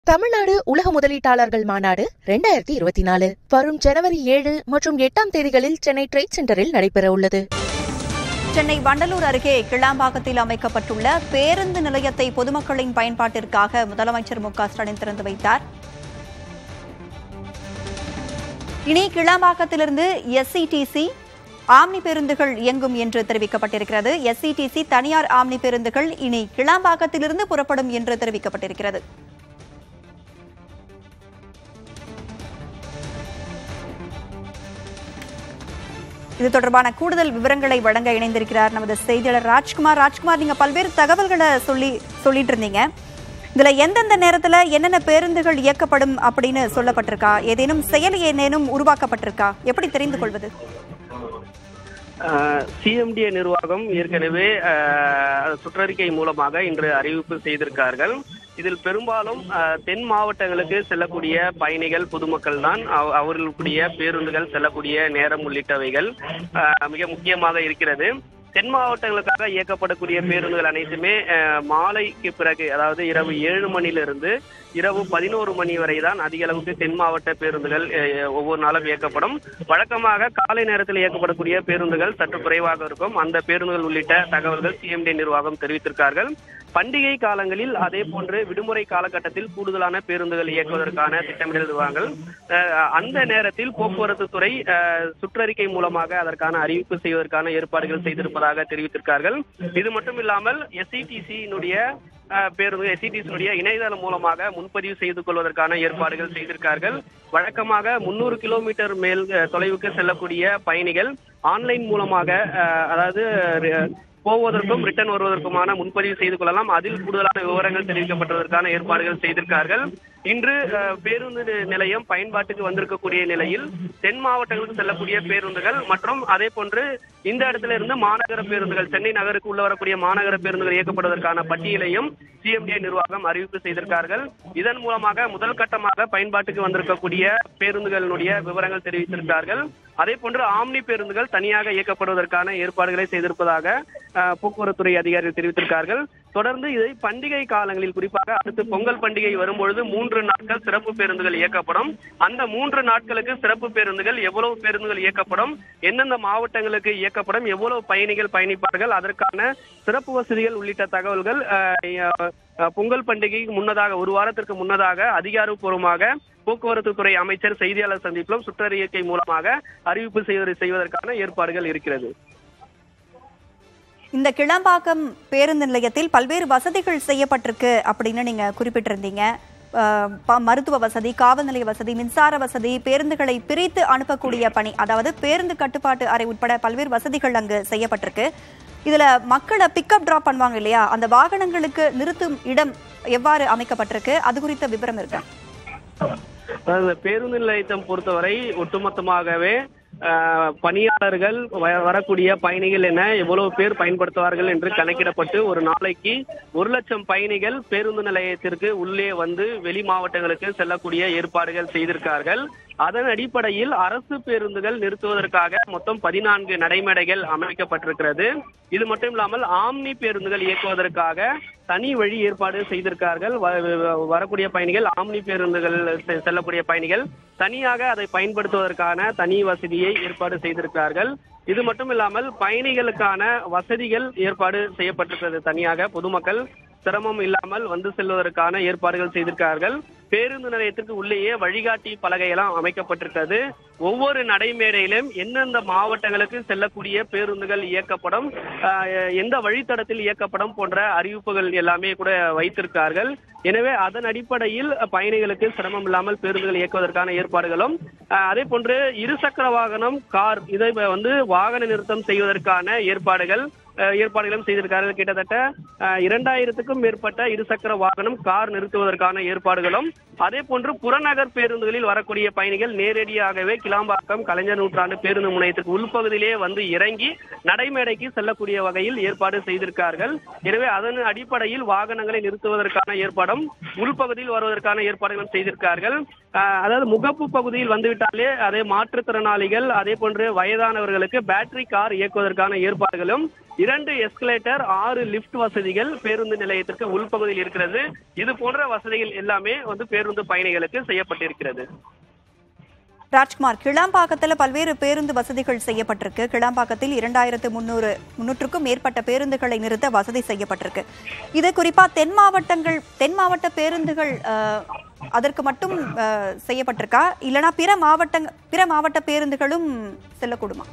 தமிழ்நாடு உலக முதலீட்டாளர்கள் மாநாடு ரெண்டாயிரத்தி இருபத்தி நாலு வரும் ஜனவரி ஏழு மற்றும் எட்டாம் தேதிகளில் சென்னை ட்ரேட் சென்டரில் நடைபெற உள்ளது சென்னை வண்டலூர் அருகே கிளாம்பாக்கத்தில் அமைக்கப்பட்டுள்ள பேருந்து நிலையத்தை பொதுமக்களின் பயன்பாட்டிற்காக முதலமைச்சர் மு க ஸ்டாலின் திறந்து வைத்தார் இனி கிளாம்பாக்கத்திலிருந்து எஸ்சிடிசி ஆம்னி பேருந்துகள் இயங்கும் என்று தெரிவிக்கப்பட்டிருக்கிறது எஸ்சிடிசி தனியார் ஆம்னி பேருந்துகள் இனி கிளாம்பாக்கத்திலிருந்து புறப்படும் என்று தெரிவிக்கப்பட்டிருக்கிறது இது தொடர்பான கூடுதல் விவரங்களை வழங்க இணைந்திருக்கிறார் நமது செய்தியாளர் ராஜ்குமார் ராஜ்குமார் நீங்க பல்வேறு தகவல்களை சொல்லி சொல்லிட்டு இருந்தீங்க இதுல எந்தெந்த நேரத்துல என்னென்ன பேருந்துகள் இயக்கப்படும் அப்படின்னு சொல்லப்பட்டிருக்கா ஏதேனும் செயலி ஏதேனும் உருவாக்கப்பட்டிருக்கா எப்படி தெரிந்து கொள்வது சிஎம்டிஏ நிர்வாகம் ஏற்கனவே அஹ், சுற்றறிக்கை மூலமாக இன்று அறிவிப்பு செய்திருக்கார்கள் இதில் பெரும்பாலும் அஹ், தென் மாவட்டங்களுக்கு செல்லக்கூடிய பயணிகள் பொதுமக்கள் தான் அவ- அவர்களுடைய பேருந்துகள் செல்லக்கூடிய நேரம் உள்ளிட்டவைகள் அஹ், மிக முக்கியமாக இருக்கிறது தென் மாவட்டங்களுக்காக இயக்கப்படக்கூடிய பேருந்துகள் அனைத்துமே அஹ், மாலைக்கு பிறகு அதாவது இரவு ஏழு மணிலிருந்து இரவு பதினோரு மணி வரை தான் அதிக அளவுக்கு தென் மாவட்ட பேருந்துகள் அஹ், ஒவ்வொரு நாளும் இயக்கப்படும் வழக்கமாக காலை நேரத்தில் இயக்கப்படக்கூடிய பேருந்துகள் சற்று குறைவாக இருக்கும் அந்த பேருந்துகள் உள்ளிட்ட தகவல்கள் சிஎம்டி நிர்வாகம் தெரிவித்திருக்கார்கள் பண்டிகை காலங்களில் அதே போன்று விடுமுறை காலகட்டத்தில் கூடுதலான பேருந்துகள் இயக்குவதற்கான திட்டமிடுவார்கள் அஹ், அந்த நேரத்தில் போக்குவரத்து துறை அஹ், சுற்றறிக்கை மூலமாக அதற்கான அறிவிப்பு செய்வதற்கான ஏற்பாடுகள் செய்திருப்பதாக தெரிவித்திருக்கார்கள் இது மட்டும் இல்லாமல் எஸ்சிடிசியினுடைய பேருந்து எஸ்சிடிசியினுடைய இணையதளம் மூலமாக முன்பதிவு செய்து கொள்வதற்கான ஏற்பாடுகள் செய்திருக்கார்கள் வழக்கமாக முன்னூறு கிலோமீட்டர் மேல் அஹ், தொலைவுக்கு செல்லக்கூடிய பயணிகள் ஆன்லைன் மூலமாக அஹ், அதாவது ரி- போவதற்கும் ரிட்டர்ன் வருவதற்குமான முன்பதிவு செய்து கொள்ளலாம் அதில் கூடுதலான விவரங்கள் தெரிவிக்கப்பட்டதற்கான ஏற்பாடுகள் செய்திருக்கார்கள் இன்று அஹ், பேருந்து நி- நிலையம் பயன்பாட்டுக்கு வந்திருக்கக்கூடிய நிலையில் தென் மாவட்டங்களுக்கு செல்லக்கூடிய பேருந்துகள் மற்றும் அதே போன்று இந்த இடத்துல இருந்து மாநகர பேருந்துகள் சென்னை நகருக்கு உள்ள வரக்கூடிய மாநகர பேருந்துகள் இயக்கப்படுவதற்கான பட்டியலையும் சிஎம்டிஏ நிர்வாகம் அறிவிப்பு செய்திருக்கார்கள் இதன் மூலமாக முதல் கட்டமாக பயன்பாட்டுக்கு வந்திருக்கக்கூடிய பேருந்துகளினுடைய விவரங்கள் தெரிவித்திருக்கார்கள் அதே போன்று ஆம்னி பேருந்துகள் தனியாக இயக்கப்படுவதற்கான ஏற்பாடுகளை செய்திருப்பதாக அஹ், போக்குவரத்துறை அதிகாரிகள் தெரிவித்திருக்கார்கள் தொடர்ந்து இதை பண்டிகை காலங்களில் குறிப்பாக அடுத்து பொங்கல் பண்டிகை வரும்பொழுது மூன்று நாட்கள் சிறப்பு பேருந்துகள் இயக்கப்படும் அந்த மூன்று நாட்களுக்கு சிறப்பு பேருந்துகள் எவ்வளவு பேருந்துகள் இயக்கப்படும் எந்தெந்த மாவட்டங்களுக்கு இயக்கப்படும் எவ்வளவு பயணிகள் பயணிப்பார்கள் அதற்கான சிறப்பு வசதிகள் உள்ளிட்ட தகவல்கள் அஹ், அஹ், பொங்கல் பண்டிகைக்கு முன்னதாக ஒரு வாரத்திற்கு முன்னதாக அதிகாரப்பூர்வமாக போக்குவரத்து துறை அமைச்சர் செய்தியாளர் சந்திப்பிலும் சுற்றறிக்கை மூலமாக அறிவிப்பு செய்வது செய்வதற்கான ஏற்பாடுகள் இருக்கிறது இந்த கிளம்பாக்கம் பேருந்து நிலையத்தில் பல்வேறு வசதிகள் செய்யப்பட்டிருக்கு அப்படின்னு நீங்க குறிப்பிட்டிருந்தீங்க அஹ், ப- மருத்துவ வசதி காவல் நிலைய வசதி மின்சார வசதி பேருந்துகளை பிரித்து அனுப்பக்கூடிய பணி அதாவது பேருந்து கட்டுப்பாட்டு அறை உட்பட பல்வேறு வசதிகள் அங்கு செய்யப்பட்டிருக்கு இதுல மக்களை பிக்கப் டிராப் பண்ணுவாங்க இல்லையா அந்த வாகனங்களுக்கு நிறுத்தும் இடம் எவ்வாறு அமைக்கப்பட்டிருக்கு அது குறித்த விவரம் இருக்கா அதாவது பேருந்து நிலையத்தை பொறுத்தவரை ஒட்டுமொத்தமாகவே ஆஹ், பணியாளர்கள் வ- வரக்கூடிய பயணிகள் என எவ்வளவு பேர் பயன்படுத்துவார்கள் என்று கணக்கிடப்பட்டு ஒரு நாளைக்கு ஒரு லட்சம் பயணிகள் பேருந்து நிலையத்திற்கு உள்ளே வந்து வெளி மாவட்டங்களுக்கு செல்லக்கூடிய ஏற்பாடுகள் செய்திருக்கார்கள் அதன் அடிப்படையில் அரசு பேருந்துகள் நிறுத்துவதற்காக மொத்தம் பதினான்கு நடைமேடைகள் அமைக்கப்பட்டிருக்கிறது இது மட்டும் இல்லாமல் ஆம்னி பேருந்துகள் இயக்குவதற்காக தனி வழி ஏற்பாடு செய்திருக்கார்கள் வ- வ- வரக்கூடிய பயணிகள் ஆம்னி பேருந்துகள் செ- செல்லக்கூடிய பயணிகள் தனியாக அதை பயன்படுத்துவதற்கான தனி வசதியை ஏற்பாடு செய்திருக்கிறார்கள் இது மட்டும் இல்லாமல் பயணிகளுக்கான வசதிகள் ஏற்பாடு செய்யப்பட்டிருக்கிறது தனியாக பொதுமக்கள் சிரமம் இல்லாமல் வந்து செல்வதற்கான ஏற்பாடுகள் செய்திருக்கிறார்கள் பேருந்து நிலையத்திற்கு உள்ளேயே வழிகாட்டி பலகையெல்லாம் அமைக்கப்பட்டிருக்கிறது ஒவ்வொரு நடைமேடையிலும் எந்தெந்த மாவட்டங்களுக்கு செல்லக்கூடிய பேருந்துகள் இயக்கப்படும் ஆஹ், எந்த வழித்தடத்தில் இயக்கப்படும் போன்ற அறிவிப்புகள் எல்லாமே கூட வைத்திருக்கார்கள் எனவே அதன் அடிப்படையில் பயணிகளுக்கு சிரமம் இல்லாமல் பேருந்துகள் இயக்குவதற்கான ஏற்பாடுகளும் ஆஹ், அதே போன்று இருசக்கர வாகனம் கார் இதை வந்து வாகன நிறுத்தம் செய்வதற்கான ஏற்பாடுகள் அஹ், ஏற்பாடுகளும் செய்திருக்கார்கள் கிட்டத்தட்ட அஹ், இரண்டாயிரத்துக்கும் மேற்பட்ட இருசக்கர வாகனம் கார் நிறுத்துவதற்கான ஏற்பாடுகளும் அதே போன்று புறநகர் பேருந்துகளில் வரக்கூடிய பயணிகள் நேரடியாகவே கிளாம்பாக்கம் கலைஞர் நூற்றாண்டு பேருந்து முனையத்திற்கு உள்பகுதியிலே வந்து இறங்கி நடைமேடைக்கு செல்லக்கூடிய வகையில் ஏற்பாடு செய்திருக்கார்கள் எனவே அதன் அடிப்படையில் வாகனங்களை நிறுத்துவதற்கான ஏற்பாடும் உள்பகுதியில் வருவதற்கான ஏற்பாடுகளும் செய்திருக்கார்கள் அஹ், அதாவது முகப்பு பகுதியில் வந்துவிட்டாலே அதே மாற்றுத்திறனாளிகள் அதே போன்று வயதானவர்களுக்கு பேட்டரி கார் இயக்குவதற்கான ஏற்பாடுகளும் இரண்டு எஸ்கலேட்டர் ஆறு லிஃப்ட் வசதிகள் பேருந்து நிலையத்திற்கு உள்பகுதியில் இருக்கிறது இது போன்ற வசதிகள் எல்லாமே வந்து பேருந்து பயணிகளுக்கு செய்யப்பட்டிருக்கிறது ராஜ்குமார் கிளாம்பாக்கத்தில் பல்வேறு பேருந்து வசதிகள் செய்யப்பட்டிருக்கு கிளாம்பாக்கத்தில் இரண்டாயிரத்து முந்நூறு முன்னூற்றுக்கும் மேற்பட்ட பேருந்துகளை நிறுத்த வசதி செய்யப்பட்டிருக்கு இது குறிப்பா தென் மாவட்டங்கள் தென் மாவட்ட பேருந்துகள் அஹ், அதற்கு மட்டும் அஹ், செய்யப்பட்டிருக்கா இல்லனா பிற மாவட்டங்க பிற மாவட்ட பேருந்துகளும் செல்லக்கூடுமா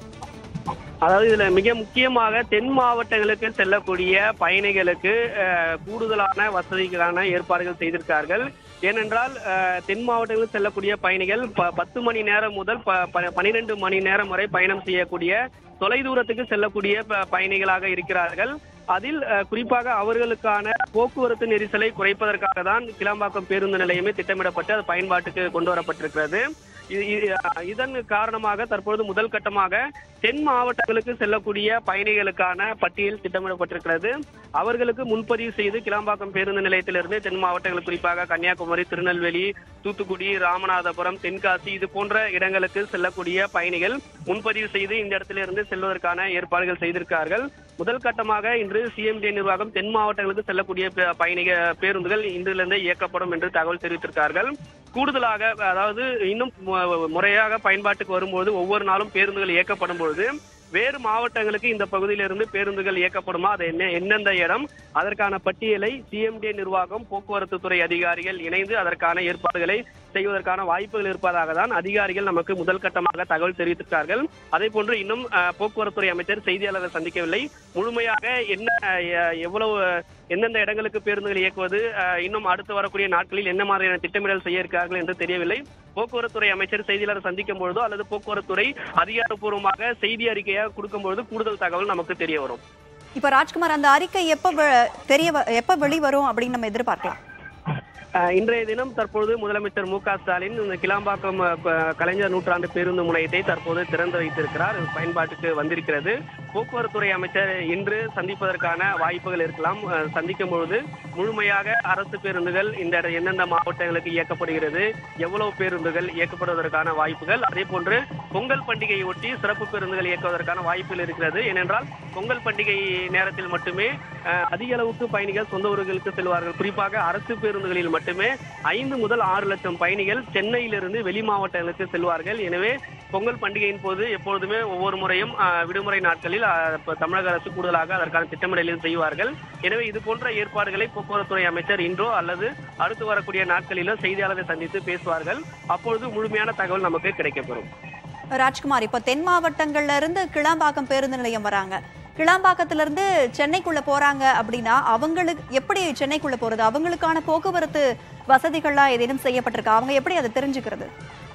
அதாவது இதுல மிக முக்கியமாக தென் மாவட்டங்களுக்கு செல்லக்கூடிய பயணிகளுக்கு அஹ், கூடுதலான வசதிக்கான ஏற்பாடுகள் செய்திருக்கார்கள் ஏனென்றால் அஹ், தென் மாவட்டங்களுக்கு செல்லக்கூடிய பயணிகள் ப- பத்து மணி நேரம் முதல் ப- ப- பனிரெண்டு மணி நேரம் வரை பயணம் செய்யக்கூடிய தொலைதூரத்துக்கு செல்லக்கூடிய ப- பயணிகளாக இருக்கிறார்கள் அதில் அஹ், குறிப்பாக அவர்களுக்கான போக்குவரத்து நெரிசலை குறைப்பதற்காக தான் கிளாம்பாக்கம் பேருந்து நிலையமே திட்டமிடப்பட்டு அது பயன்பாட்டுக்கு கொண்டு வரப்பட்டிருக்கிறது இது- இது- அஹ், இதன் காரணமாக தற்பொழுது முதல் கட்டமாக தென் மாவட்டங்களுக்கு செல்லக்கூடிய பயணிகளுக்கான பட்டியல் திட்டமிடப்பட்டிருக்கிறது அவர்களுக்கு முன்பதிவு செய்து கிளாம்பாக்கம் பேருந்து நிலையத்திலிருந்து தென் மாவட்டங்கள் குறிப்பாக கன்னியாகுமரி திருநெல்வேலி தூத்துக்குடி ராமநாதபுரம் தென்காசி இது போன்ற இடங்களுக்கு செல்லக்கூடிய பயணிகள் முன்பதிவு செய்து இந்த இடத்திலிருந்து செல்வதற்கான ஏற்பாடுகள் செய்திருக்கார்கள் முதல் கட்டமாக இன்று சிஎம்டி நிர்வாகம் தென் மாவட்டங்களுக்கு செல்லக்கூடிய ப- பயணிக பேருந்துகள் இன்றிலிருந்து இயக்கப்படும் என்று தகவல் தெரிவித்திருக்கார்கள் கூடுதலாக அதாவது இன்னும் மு- முறையாக பயன்பாட்டுக்கு வரும்போது ஒவ்வொரு நாளும் பேருந்துகள் இயக்கப்படும் பொழுது வேறு மாவட்டங்களுக்கு இந்த பகுதியிலிருந்து பேருந்துகள் இயக்கப்படுமா அது என்ன எந்தெந்த இடம் அதற்கான பட்டியலை சிஎம்டி நிர்வாகம் போக்குவரத்து துறை அதிகாரிகள் இணைந்து அதற்கான ஏற்பாடுகளை செய்வதற்கான வாய்ப்புகள் இருப்பதாக தான் அதிகாரிகள் நமக்கு முதல் கட்டமாக தகவல் தெரிவித்திருக்கார்கள் அதே போன்று இன்னும் அஹ், போக்குவரத்துறை அமைச்சர் செய்தியாளரை சந்திக்கவில்லை முழுமையாக என்ன அஹ், எவ்வளவு எந்தெந்த இடங்களுக்கு பேருந்துகள் இயக்குவது அஹ், இன்னும் அடுத்து வரக்கூடிய நாட்களில் என்ன மாதிரியான திட்டமிடல் செய்ய இருக்கிறார்கள் என்று தெரியவில்லை போக்குவரத்துறை அமைச்சர் செய்தியாளர் சந்திக்கும் பொழுதோ அல்லது போக்குவரத்துறை அதிகாரப்பூர்வமாக செய்தி அறிக்கையாக கொடுக்கும் பொழுது கூடுதல் தகவல் நமக்கு தெரிய வரும் இப்ப ராஜ்குமார் அந்த அறிக்கை எப்ப வெ- தெரிய வ- எப்ப வெளிவரும் அப்படின்னு நம்ம எதிர்பார்க்கலாம் அஹ், இன்றைய தினம் தற்போது முதலமைச்சர் மு க ஸ்டாலின் இந்த கிளாம்பாக்கம் அஹ், ப- கலைஞர் நூற்றாண்டு பேருந்து முனையத்தை தற்போது திறந்து வைத்திருக்கிறார் இது பயன்பாட்டுக்கு வந்திருக்கிறது போக்குவரத்துறை அமைச்சர் இன்று சந்திப்பதற்கான வாய்ப்புகள் இருக்கலாம் அஹ், சந்திக்கும் பொழுது முழுமையாக அரசு பேருந்துகள் இந்த இட- எந்தெந்த மாவட்டங்களுக்கு இயக்கப்படுகிறது எவ்வளவு பேருந்துகள் இயக்கப்படுவதற்கான வாய்ப்புகள் அதே போன்று பொங்கல் பண்டிகையை ஒட்டி சிறப்பு பேருந்துகள் இயக்குவதற்கான வாய்ப்புகள் இருக்கிறது ஏனென்றால் பொங்கல் பண்டிகை நேரத்தில் மட்டுமே அஹ், அதிக அளவுக்கு பயணிகள் சொந்த ஊர்களுக்கு செல்வார்கள் குறிப்பாக அரசு பேருந்துகளில் மட்டுமே ஐந்து முதல் ஆறு லட்சம் பயணிகள் சென்னையிலிருந்து வெளி மாவட்டங்களுக்கு செல்வார்கள் எனவே பொங்கல் பண்டிகையின் போது எப்பொழுதுமே ஒவ்வொரு முறையும் அஹ், விடுமுறை நாட்களில் அஹ், இப்ப தமிழக அரசு கூடுதலாக அதற்கான திட்டமிடலில் செய்வார்கள் எனவே இது போன்ற ஏற்பாடுகளை போக்குவரத்துறை அமைச்சர் இன்றோ அல்லது அடுத்து வரக்கூடிய நாட்களிலோ செய்தியாளரை சந்தித்து பேசுவார்கள் அப்பொழுது முழுமையான தகவல் நமக்கு கிடைக்கப்பெறும் ராஜ்குமார் இப்போ தென் மாவட்டங்கள்ல இருந்து கிளாம்பாக்கம் பேருந்து நிலையம் வராங்க கிளாம்பாக்கத்துல இருந்து சென்னைக்குள்ள போறாங்க அப்படின்னா அவங்களுக்கு எப்படி சென்னைக்குள்ள போறது அவங்களுக்கான போக்குவரத்து வசதிகள்லாம் ஏதேனும் செய்யப்பட்டிருக்கா அவங்க எப்படி அதை தெரிஞ்சுக்கிறது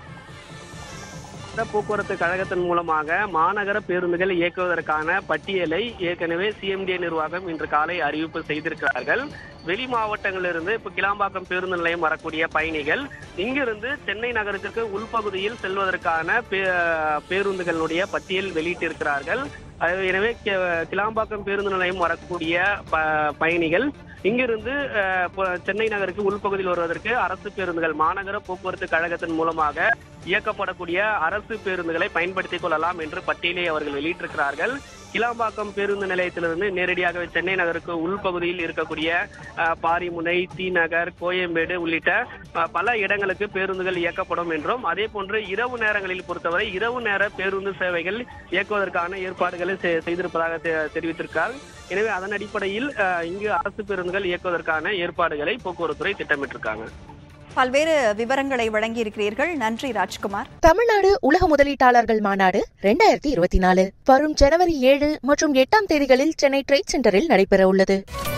நகர போக்குவரத்து கழகத்தின் மூலமாக மாநகர பேருந்துகள் இயக்குவதற்கான பட்டியலை ஏற்கனவே சிஎம்டிஏ நிர்வாகம் இன்று காலை அறிவிப்பு செய்திருக்கிறார்கள் வெளி மாவட்டங்களிலிருந்து இப்ப கிளாம்பாக்கம் பேருந்து நிலையம் வரக்கூடிய பயணிகள் இங்கிருந்து சென்னை நகரத்திற்கு உள்பகுதியில் செல்வதற்கான பே- பேருந்துகளுடைய பட்டியல் வெளியிட்டிருக்கிறார்கள் அது எனவே கி- கிளாம்பாக்கம் பேருந்து நிலையம் வரக்கூடிய ப- பயணிகள் இங்கிருந்து அஹ், ப- சென்னை நகருக்கு உள்பகுதியில் வருவதற்கு அரசு பேருந்துகள் மாநகர போக்குவரத்து கழகத்தின் மூலமாக இயக்கப்படக்கூடிய அரசு பேருந்துகளை பயன்படுத்திக் கொள்ளலாம் என்று பட்டியலை அவர்கள் வெளியிட்டிருக்கிறார்கள் கிளாம்பாக்கம் பேருந்து நிலையத்திலிருந்து நேரடியாக சென்னை நகருக்கு உள்பகுதியில் இருக்கக்கூடிய அஹ், பாரிமுனை டி நகர் கோயம்பேடு உள்ளிட்ட அஹ், பல இடங்களுக்கு பேருந்துகள் இயக்கப்படும் என்றும் அதே போன்று இரவு நேரங்களில் பொறுத்தவரை இரவு நேர பேருந்து சேவைகள் இயக்குவதற்கான ஏற்பாடுகளை செ- செய்திருப்பதாக தெ- தெரிவித்திருக்கார் எனவே அதன் அடிப்படையில் அஹ், இங்கு அரசு பேருந்துகள் இயக்குவதற்கான ஏற்பாடுகளை போக்குவரத்துறை திட்டமிட்டிருக்காங்க பல்வேறு விவரங்களை வழங்கி இருக்கிறீர்கள் நன்றி ராஜ்குமார் தமிழ்நாடு உலக முதலீட்டாளர்கள் மாநாடு ரெண்டாயிரத்தி இருபத்தி நாலு வரும் ஜனவரி ஏழு மற்றும் எட்டாம் தேதிகளில் சென்னை ட்ரேட் சென்டரில் நடைபெற உள்ளது